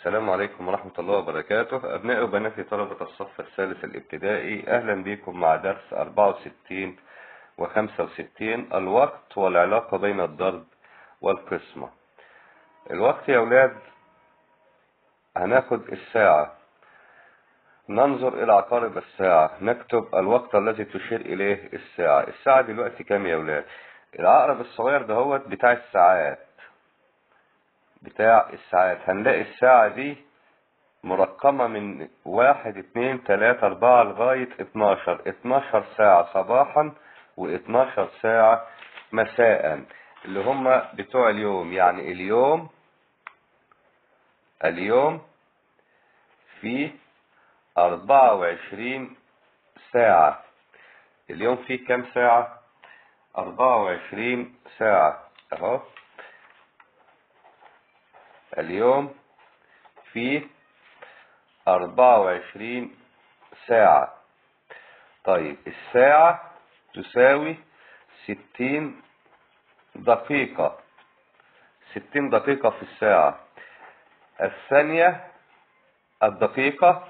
السلام عليكم ورحمة الله وبركاته أبناء وبناتي طلبة الصف الثالث الابتدائي أهلا بكم مع درس 64 و 65 الوقت والعلاقة بين الضرب والقسمة الوقت يا أولاد هناخد الساعة ننظر إلى عقارب الساعة نكتب الوقت الذي تشير إليه الساعة الساعة دلوقتي كام يا أولاد العقرب الصغير دهوت بتاع الساعات بتاع الساعات هنلاقي الساعة دي مرقمة من واحد اتنين تلاتة اربعة لغاية اتناشر اتناشر ساعة صباحا واتناشر ساعة مساء اللي هم بتوع اليوم يعني اليوم اليوم في اربعة وعشرين ساعة اليوم فيه كام ساعة اربعة وعشرين ساعة اهو اليوم فيه أربعة وعشرين ساعة طيب الساعة تساوي ستين دقيقة ستين دقيقة في الساعة الثانية الدقيقة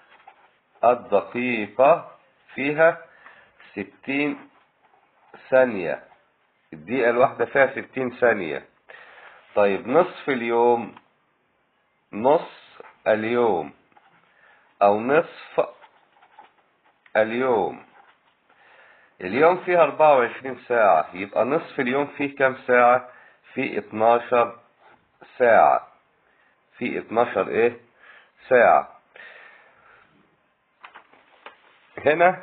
الدقيقة فيها ستين ثانية الدقيقة الواحدة فيها ستين ثانية طيب نصف اليوم نص اليوم او نصف اليوم اليوم فيه 24 ساعة يبقى نصف اليوم فيه كام ساعة فيه 12 ساعة فيه 12 ايه ساعة هنا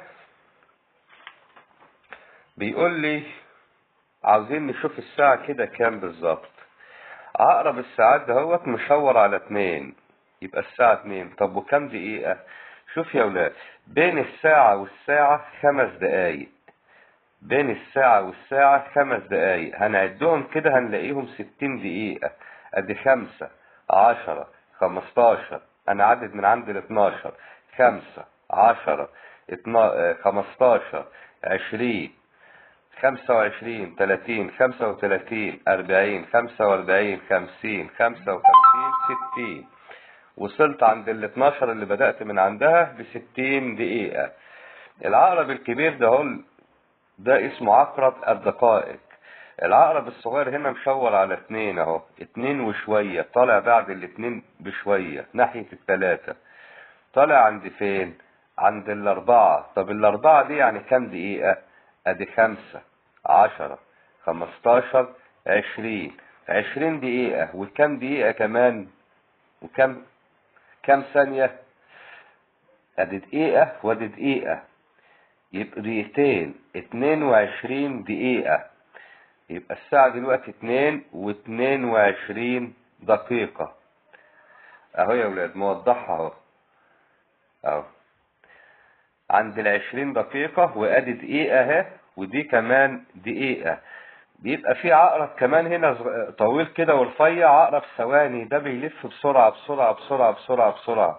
بيقول لي عاوزين نشوف الساعة كده كام بالظبط عقرب الساعات دهوت مشور على اتنين يبقى الساعة اتنين طب وكم دقيقة شوف يا ولاد بين الساعة والساعة خمس دقايق بين الساعة والساعة خمس دقايق هنعدهم كده هنلاقيهم ستين دقيقة ادي خمسة عشرة خمستاشر انا عدد من عند الاتناشر خمسة عشرة اتنا... خمستاشر عشرين خمسة وعشرين تلاتين خمسة وتلاتين أربعين خمسة وأربعين خمسين خمسة وخمسين ستين وصلت عند ال 12 اللي بدأت من عندها بستين دقيقة العقرب الكبير ده هو ده اسمه عقرب الدقائق العقرب الصغير هنا مشور على اتنين اهو اتنين وشوية طالع بعد الاتنين بشوية ناحية التلاتة طالع عند فين عند الاربعة طب الاربعة دي يعني كام دقيقة ادي خمسة عشرة خمستاشر عشرين عشرين دقيقة وكم دقيقة كمان وكم كم ثانية ادي دقيقة وادي دقيقة يبقى دقيقتين اتنين وعشرين دقيقة يبقى الساعة دلوقتي اتنين واتنين وعشرين دقيقة اهو يا ولاد موضحها اهو اهو عند العشرين دقيقة وادي دقيقة اهي ودي كمان دقيقة بيبقى في عقرب كمان هنا طويل كده ورفيع عقرب ثواني ده بيلف بسرعة بسرعة بسرعة بسرعة بسرعة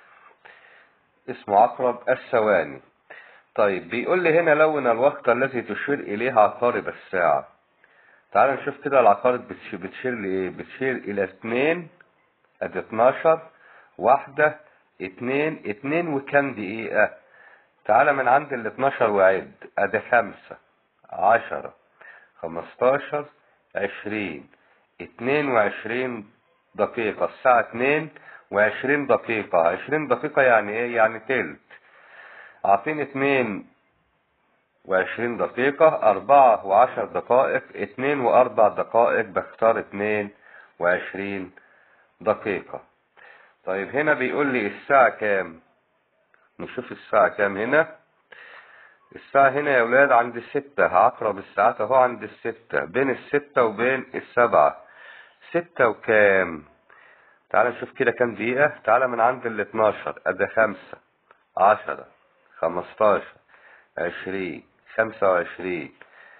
اسمه عقرب الثواني طيب بيقول لي هنا لون الوقت الذي تشير إليه عقارب الساعة تعال نشوف كده العقارب بتشير لإيه بتشير إلى اتنين ادي اتناشر واحدة اتنين اتنين وكام دقيقة تعالى من عند ال 12 وعد ادي خمسة عشرة خمستاشر عشرين اتنين وعشرين دقيقة الساعة اتنين وعشرين دقيقة عشرين دقيقة يعني ايه يعني تلت اعطيني اتنين وعشرين دقيقة اربعة وعشر دقائق اتنين واربع دقائق بختار اتنين وعشرين دقيقة طيب هنا بيقول لي الساعة كام نشوف الساعة كام هنا الساعة هنا يا ولاد عند الستة عقرب الساعات اهو عند الستة بين الستة وبين السبعة ستة وكام تعال نشوف كده كام دقيقة تعال من عند ال 12 ادي خمسة عشرة خمستاشر عشرين خمسة وعشرين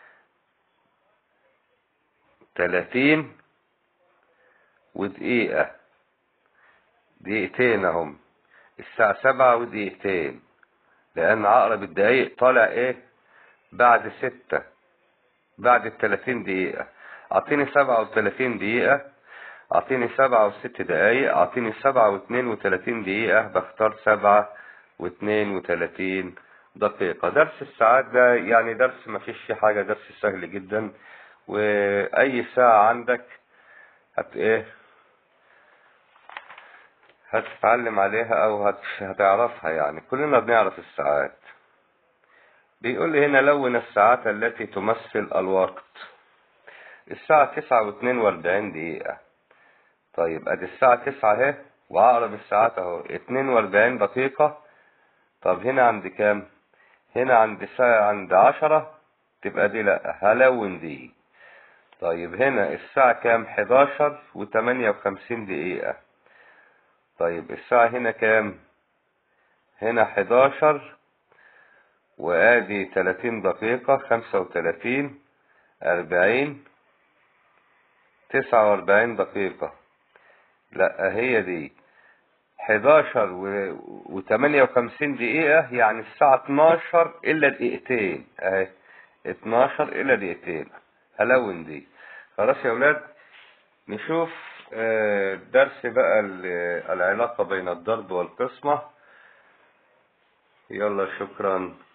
تلاتين ودقيقة دقيقتين اهم الساعة سبعة ودقيقتين لأن عقرب الدقايق طالع إيه بعد ستة بعد التلاتين دقيقة أعطيني سبعة وتلاتين دقيقة اعطيني سبعة وست دقايق اعطيني سبعة واثنين وثلاثين دقيقة بختار سبعة واثنين وثلاثين دقيقة درس الساعات ده يعني درس ما فيش فيه حاجة درس سهل جدا واي ساعة عندك هت ايه هتتعلم عليها او هت... هتعرفها يعني كلنا بنعرف الساعات بيقول لي هنا لون الساعات التي تمثل الوقت الساعة تسعة واثنين واربعين دقيقة طيب ادي الساعة تسعة اهي وعقرب الساعات اهو اتنين واربعين دقيقة طب هنا عند كام هنا عند ساعة عند عشرة تبقى دي لا هلون دي طيب هنا الساعة كام حداشر وتمانية وخمسين دقيقة طيب الساعة هنا كام هنا حداشر وادي تلاتين دقيقة خمسة وتلاتين اربعين تسعة واربعين دقيقة لا هي دي حداشر وتمانية وخمسين دقيقة يعني الساعة اتناشر الا دقيقتين اهي اتناشر الا دقيقتين هلون دي خلاص يا ولاد نشوف درس بقى العلاقة بين الضرب والقسمة يلا شكرا